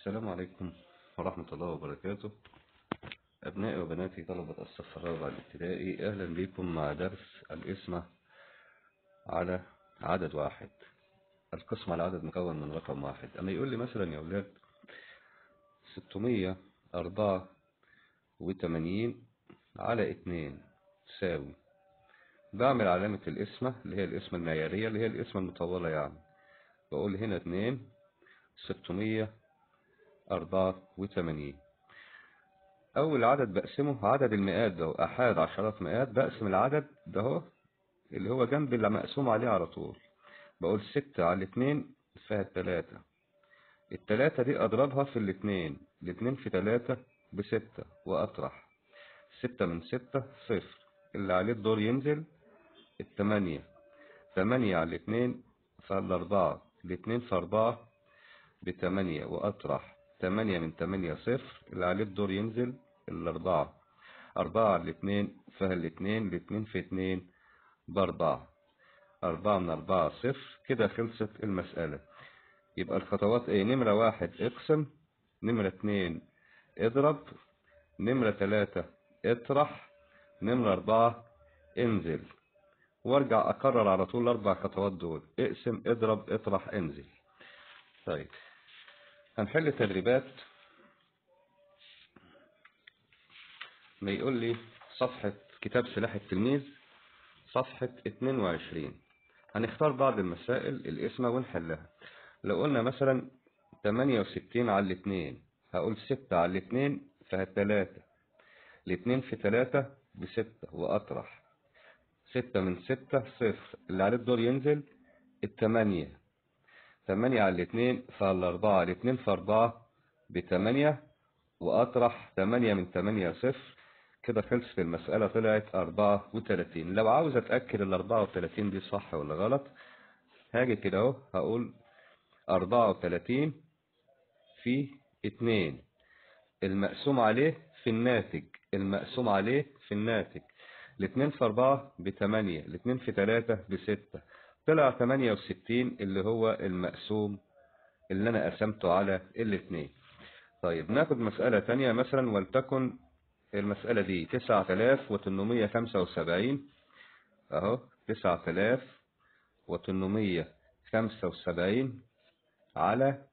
السلام عليكم ورحمة الله وبركاته أبنائي وبناتي طلبة الصف الرابع الابتدائي أهلا بكم مع درس القسمة على عدد واحد القسم على عدد مكون من رقم واحد أما يقول لي مثلا يا أولاد ستمية أربعة وتمانين على اتنين تساوي بعمل علامة القسمة اللي هي القسمة المعيارية اللي هي القسمة المطولة يعني بقول هنا اتنين ستمية أربعة وثمانين أول عدد بقسمه عدد المئات ده أحاد عشرات مئات بقسم العدد ده هو اللي هو جنب اللي مقسوم عليه على طول بقول ستة على الاثنين فيها التلاتة التلاتة دي أضربها في الاثنين الاثنين في تلاتة بستة وأطرح ستة من ستة صفر اللي عليه الدور ينزل التمانية تمانية على الاثنين فالأربعة الاثنين في أربعة بتمانية وأطرح تمانية من تمانية صفر اللي عليه الدور ينزل الأربعة أربعة على الاثنين فيها الاثنين الاثنين في اتنين بأربعة أربعة من أربعة صفر كده خلصت المسألة يبقى الخطوات ايه نمرة واحد اقسم نمرة اتنين اضرب نمرة تلاتة اطرح نمرة أربعة انزل وارجع أكرر على طول الأربع خطوات دول اقسم اضرب اطرح انزل طيب هنحل تدريبات ما يقول لي صفحة كتاب سلاح التلميذ صفحة 22 هنختار بعض المسائل الاسمة ونحلها لو قلنا مثلا 68 على الاثنين هقول 6 على الاثنين فيها التلاتة الاثنين في تلاتة بستة وأطرح ستة من ستة صفر اللي عليه الدور ينزل التمانية تمانية على الاثنين فالأربعة الاثنين في أربعة بتمانية وأطرح تمانية من تمانية صفر كده خلصت المسألة طلعت أربعة وتلاتين لو عاوز أتأكد الأربعة وتلاتين دي صح ولا غلط هاجي كده أهو هقول أربعة وتلاتين في اتنين المقسوم عليه في الناتج المقسوم عليه في الناتج الاتنين في أربعة بتمانية الاتنين في تلاتة بستة طلع 68 اللي هو المقسوم اللي انا قسمته على الاثنين طيب ناخد مسألة تانية مثلا ولتكن المسألة دي 9875 اهو 9875 على